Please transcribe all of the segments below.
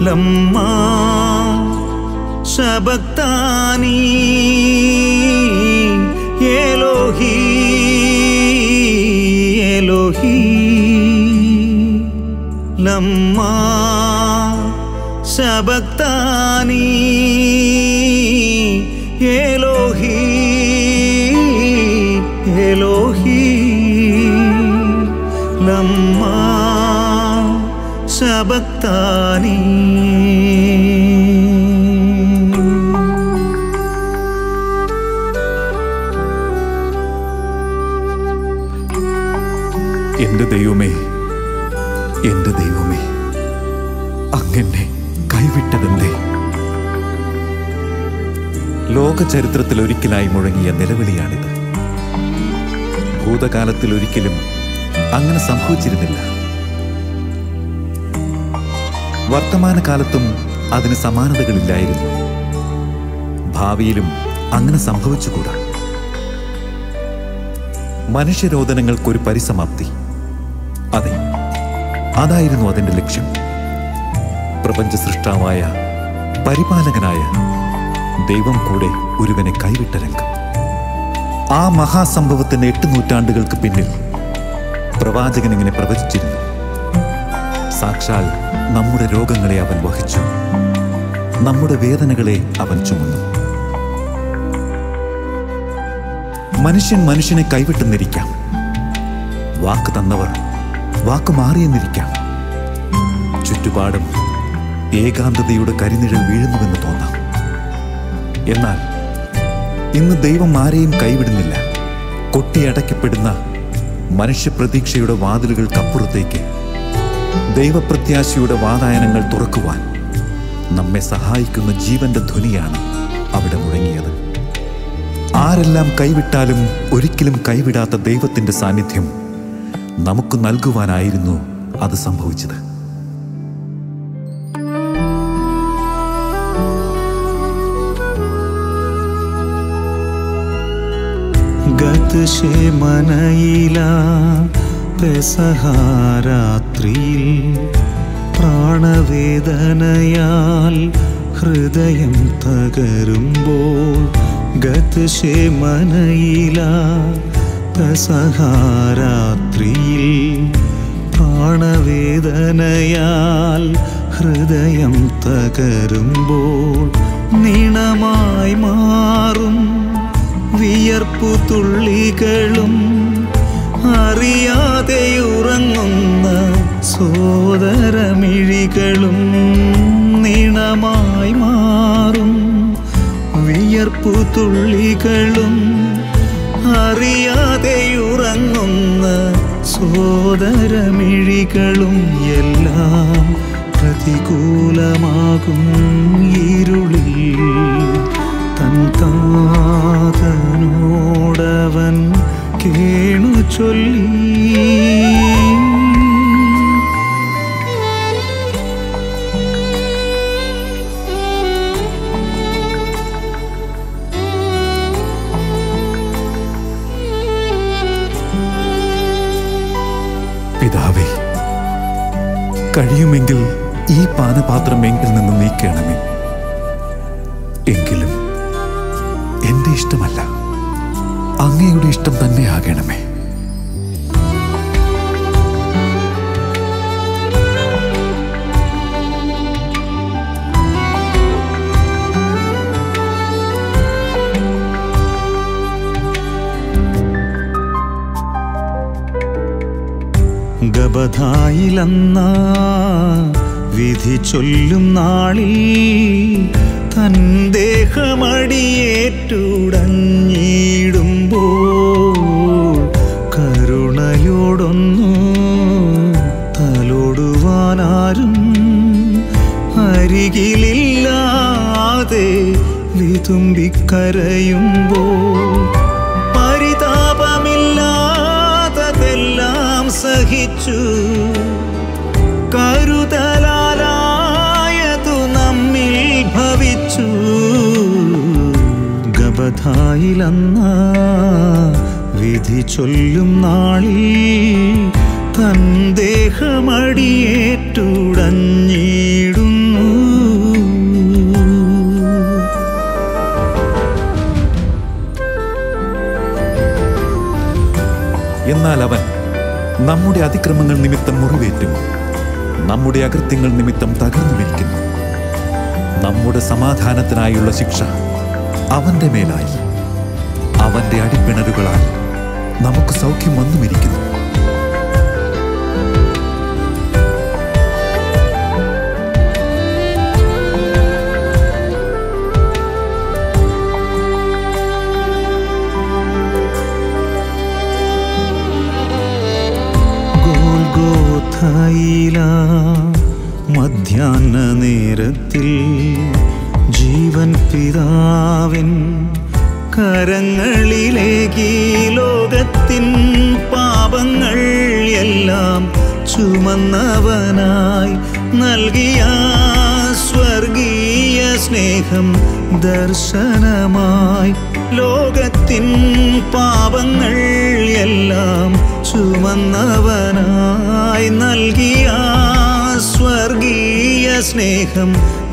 ലമ്മാ ശബക്താനി ഏലോഹി ഏലോഹി ലമ്മാ ശബക്താനി ഏലോഹി ഏലോഹി ലമ്മാ ശബക്താനി എന്റെ ദൈവമേ എന്റെ ദൈവമേ അങ്ങനെ കൈവിട്ടതെന്തേ ലോക ചരിത്രത്തിൽ ഒരിക്കലായി മുഴങ്ങിയ നിലവിളിയാണിത് ഭൂതകാലത്തിൽ ഒരിക്കലും അങ്ങനെ സംഭവിച്ചിരുന്നില്ല വർത്തമാനകാലത്തും അതിന് സമാനതകളില്ലായിരുന്നു ഭാവിയിലും അങ്ങനെ സംഭവിച്ചുകൂടാ മനുഷ്യരോധനങ്ങൾക്കൊരു പരിസമാപ്തി അതെ അതായിരുന്നു അതിന്റെ ലക്ഷ്യം പ്രപഞ്ച സൃഷ്ടാവായ പരിപാലകനായ ദൈവം കൂടെ ഒരുവനെ കൈവിട്ട രംഗം ആ മഹാസംഭവത്തിന് എട്ട് നൂറ്റാണ്ടുകൾക്ക് പിന്നിൽ പ്രവാചകൻ ഇങ്ങനെ പ്രവചിച്ചിരുന്നു സാക്ഷാൽ നമ്മുടെ രോഗങ്ങളെ അവൻ വഹിച്ചു നമ്മുടെ വേദനകളെ അവൻ ചുമന്നു മനുഷ്യൻ മനുഷ്യനെ കൈവിട്ടെന്നിരിക്കാം വാക്ക് തന്നവർ വാക്ക് മാറിയെന്നിരിക്കാം ചുറ്റുപാടും ഏകാന്തതയുടെ കരിനിഴൽ വീഴുന്നുവെന്ന് തോന്നാം എന്നാൽ ഇന്ന് ദൈവം ആരെയും കൈവിടുന്നില്ല കൊട്ടിയടയ്ക്കപ്പെടുന്ന മനുഷ്യപ്രതീക്ഷയുടെ വാതിലുകൾക്കപ്പുറത്തേക്ക് ദൈവപ്രത്യാശയുടെ വാതായനങ്ങൾ തുറക്കുവാൻ നമ്മെ സഹായിക്കുന്ന ജീവന്റെ ധ്വനിയാണ് അവിടെ മുഴങ്ങിയത് ആരെല്ലാം കൈവിട്ടാലും ഒരിക്കലും കൈവിടാത്ത ദൈവത്തിന്റെ സാന്നിധ്യം നമുക്ക് നൽകുവാനായിരുന്നു അത് സംഭവിച്ചത് ഗതശേമനയില പെസഹാരാത്രിയിൽ പ്രാണവേദനയാൽ ഹൃദയം തകരുമ്പോൾ ഗതശേമനയില പെസഹാരാത്രിയിൽ പ്രാണവേദനയാൽ ഹൃദയം തകരുമ്പോൾ നീണമായി മാറും വിയർപ്പു തുള്ളികളും അറിയാതെ ഉറങ്ങുന്ന സോദരമിഴികളും നീണമായി മാറും വിയർപ്പു തുള്ളികളും അറിയാതെ ഉറങ്ങുന്ന സോദരമിഴികളും എല്ലാം പ്രതികൂലമാകും ഇരുളിൽ തൻ താതനോടവൻ കേണു ചൊല്ലി പിതാവേ കഴിയുമെങ്കിൽ ഈ പാനപാത്രം എങ്കിൽ നിന്ന് നീക്കണമേ എങ്കിലും എന്റെ ഇഷ്ടമല്ല അങ്ങയുടെ ഇഷ്ടം തന്നെ ആകണമേ ഗബധായിലെന്ന വിധി ചൊല്ലും നാളിൽ തൻ ദേഹമടിയേറ്റുടഞ്ഞിടുമ്പോൾ കരുണയോടൊന്നു തലോടുവാനാരും അരികിലില്ലാതെ വിതുമ്പിക്കരയുമ്പോൾ പരിതാപമില്ലാത്തതെല്ലാം സഹിച്ചു കരുതലാലായതു നമ്മിൽ ഭവിച്ചു ഗബധായിലെന്ന വിധി ചൊല്ലും നാളിൽ തൻ ദേഹമടിയേറ്റുടഞ്ഞിടുന്നു എന്നാൽ അവൻ നമ്മുടെ അതിക്രമങ്ങൾ നിമിത്തം മുറിവേറ്റും നമ്മുടെ അകൃത്യങ്ങൾ നിമിത്തം തകർന്നു മരിക്കുന്നു നമ്മുടെ സമാധാനത്തിനായുള്ള ശിക്ഷ അവന്റെ മേലായി അവന്റെ അടിപ്പിണരുകളാൽ നമുക്ക് സൗഖ്യം വന്നുമിരിക്കുന്നു ഗോൽഗോഥയില മധ്യാഹ്ന നേരത്തിൽ ജീവൻ പിതാവിൻ കരങ്ങളിലേക്ക് ലോകത്തിൻ പാപങ്ങൾ എല്ലാം ചുമന്നവനായി നൽകിയ സ്വർഗീയ സ്നേഹം ദർശനമായി ലോകത്തിൻ പാപങ്ങൾ എല്ലാം ചുമന്നവനായി നൽകിയ സ്വർഗീയ സ്നേഹം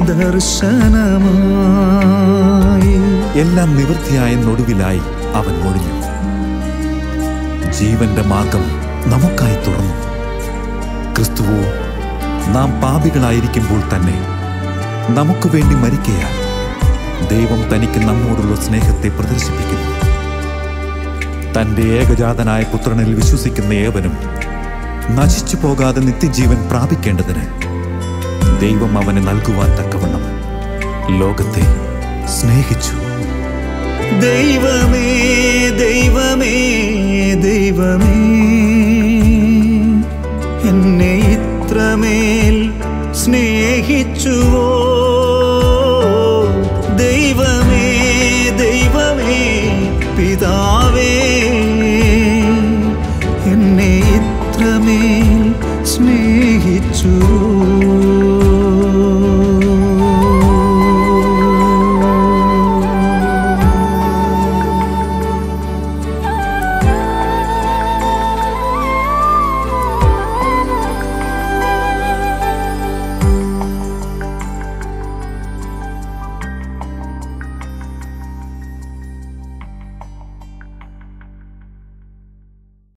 ദർശനമായി എല്ലാം നിവൃത്തിയായെന്നൊടുവിലായി അവൻ മൊഴിഞ്ഞു ജീവന്റെ മാർഗം നമുക്കായി തുറന്നു ക്രിസ്തുവോ നാം പാപികളായിരിക്കുമ്പോൾ തന്നെ നമുക്ക് വേണ്ടി മരിക്കയാൽ ദൈവം തനിക്ക് നമ്മോടുള്ള സ്നേഹത്തെ പ്രദർശിപ്പിക്കുന്നു തന്റെ ഏകജാതനായ പുത്രനിൽ വിശ്വസിക്കുന്ന ഏവനും നശിച്ചു പോകാതെ നിത്യജീവൻ പ്രാപിക്കേണ്ടതിന് ദൈവം അവന് നൽകുവാൻ തക്കവണ്ണം ലോകത്തെ സ്നേഹിച്ചു ദൈവമേ ദൈവമേ ദൈവമേ എന്നെ ഇത്രമേൽ സ്നേഹിച്ചുവോ